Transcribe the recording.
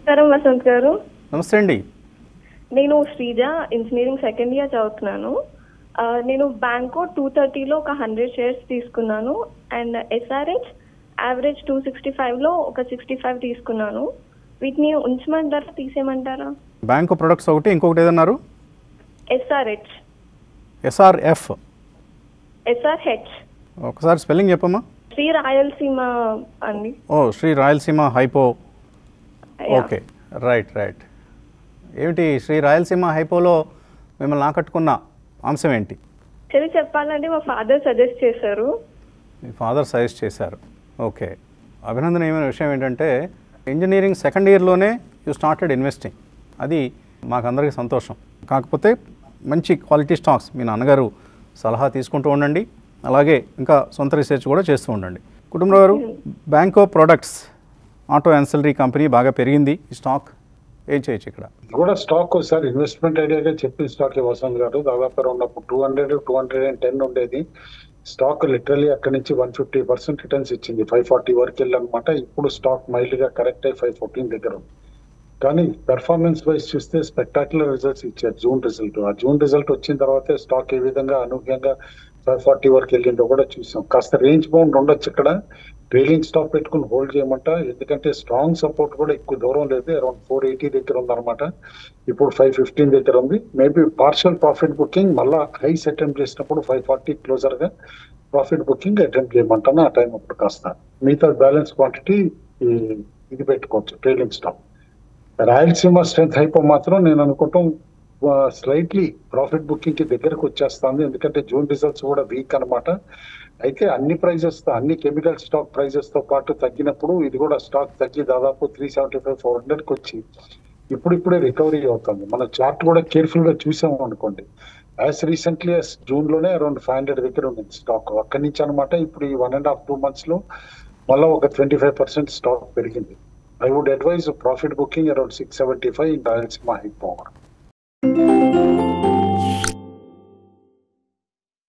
నమస్కారం వసంత్ గారు నమస్తే అండి నేను శ్రీజ ఇంజనీరింగ్ సెకండ్ ఇయర్ చదువుతున్నాను ఆ, నేను బ్యాంకో టూ థర్టీలో ఒక హండ్రెడ్ షేర్స్ తీసుకున్నాను and SRH average two sixty ఫైవ్లో ఒక సిక్స్టీ ఫైవ్ తీసుకున్నాను వీటిని ఉంచమంటారా తీసేయమంటారా బ్యాంకు ప్రొడక్ట్స్ ఒకటి ఇంకొకటి ఏదన్నారు ఎస్ఆర్హెచ్ ఎస్ఆర్ఎఫ్ ఎస్ఆర్హెచ్ ఒకసారి స్పెల్లింగ్ చెప్పమ్మా శ్రీ రాయలసీమ అండి ఓ Shri Rayalaseema hypo Yeah. Okay right right ఏమిటి శ్రీ రాయలసీమ హైపోలో మిమ్మల్ని ఆకట్టుకున్న అంశం ఏంటి యాక్చువల్లీ చెప్పాలంటే మా ఫాదర్ సజెస్ట్ చేశారు మీ ఫాదర్ సజెస్ట్ చేశారు ఓకే అభినందనీయమైన విషయం ఏంటంటే ఇంజనీరింగ్ సెకండ్ ఇయర్లోనే యూ స్టార్టెడ్ ఇన్వెస్టింగ్ అది మాకందరికీ సంతోషం కాకపోతే మంచి క్వాలిటీ స్టాక్స్ మీ నాన్నగారు సలహా తీసుకుంటూ ఉండండి అలాగే ఇంకా సొంత రీసెర్చ్ కూడా చేస్తూ ఉండండి కుటుంబరావు గారు Banco products auto ancillary company బాగా పెరిగింది ఈ స్టాక్ ఏం చేయొచ్చు ఇక్కడ ఇది కూడా స్టాక్ ఒకసారి ఇన్వెస్ట్మెంట్ ఐడియాగా చెప్పిన స్టాక్ వసంత్ గారు దాదాపు ఉన్నప్పుడు two hundred two hundred and ten ఉండేది స్టాక్ లిటరలీ అక్కడి నుంచి వన్ ఫిఫ్టీ పర్సెంట్ రిటర్న్స్ ఇచ్చింది ఫైవ్ ఫార్టీ వరకు వెళ్ళనమాట ఇప్పుడు స్టాక్ మైల్డ్ గా కరెక్ట్ అయ్యి ఫైవ్ ఫోర్టీన్ దగ్గర ఉంది కానీ పెర్ఫార్మెన్స్ వైజ్ చూస్తే స్పెక్టాక్యులర్ రిజల్ట్స్ ఇచ్చారు జూన్ రిజల్ట్ ఆ జూన్ రిజల్ట్ వచ్చిన తర్వాతే స్టాక్ ఏ విధంగా అనూహ్యంగా ఫైవ్ ఫార్టీ వరకు వెళ్ళిందో కూడా చూసాం కాస్త రేంజ్ బౌండ్ ఉండొచ్చు ఇక్కడ ట్రైలింగ్ స్టాక్ పెట్టుకుని హోల్డ్ చేయమంట ఎందుకంటే స్ట్రాంగ్ సపోర్ట్ కూడా ఎక్కువ దూరం లేదు అరౌండ్ ఫోర్ ఎయిటీ దగ్గర ఉందన్నమాట ఇప్పుడు ఫైవ్ ఫిఫ్టీన్ దగ్గర ఉంది మేబీ పార్షల్ ప్రాఫిట్ బుకింగ్ మళ్ళా హైస్ అటెంప్ట్ చేసినప్పుడు ఫైవ్ ఫార్టీ క్లోజర్ గా ప్రాఫిట్ బుకింగ్ అటెంప్ట్ చేయమంటాను ఆ టైం అప్పుడు కాస్త మిగతా బ్యాలెన్స్ క్వాంటిటీ ఇది పెట్టుకోవచ్చు trailing stock Rayalaseema strength hypo మాత్రం నేను అనుకుంటాం స్లైట్లీ ప్రాఫిట్ బుకింగ్ కి దగ్గరకు వచ్చేస్తుంది ఎందుకంటే జూన్ రిజల్ట్స్ కూడా వీక్ అన్నమాట అయితే అన్ని ప్రైజెస్ తో అన్ని కెమికల్ స్టాక్ ప్రైజెస్ తో పాటు తగ్గినప్పుడు ఇది కూడా స్టాక్ తగ్గి దాదాపు three seventy five four hundred కి వచ్చి ఇప్పుడిప్పుడే రికవరీ అవుతుంది మన చార్ట్ కూడా కేర్ఫుల్ గా చూసాము అనుకోండి యాజ్ రీసెంట్లీ జూన్ లోనే అరౌండ్ ఫైవ్ హండ్రెడ్ దగ్గర ఉంది స్టాక్ అక్కడి నుంచి అనమాట ఇప్పుడు ఈ one and half two months లో మళ్ళీ ఒక ట్వంటీ ఫైవ్ పర్సెంట్ స్టాక్ పెరిగింది I would advise profit booking around six seventy five in Rayalaseema high power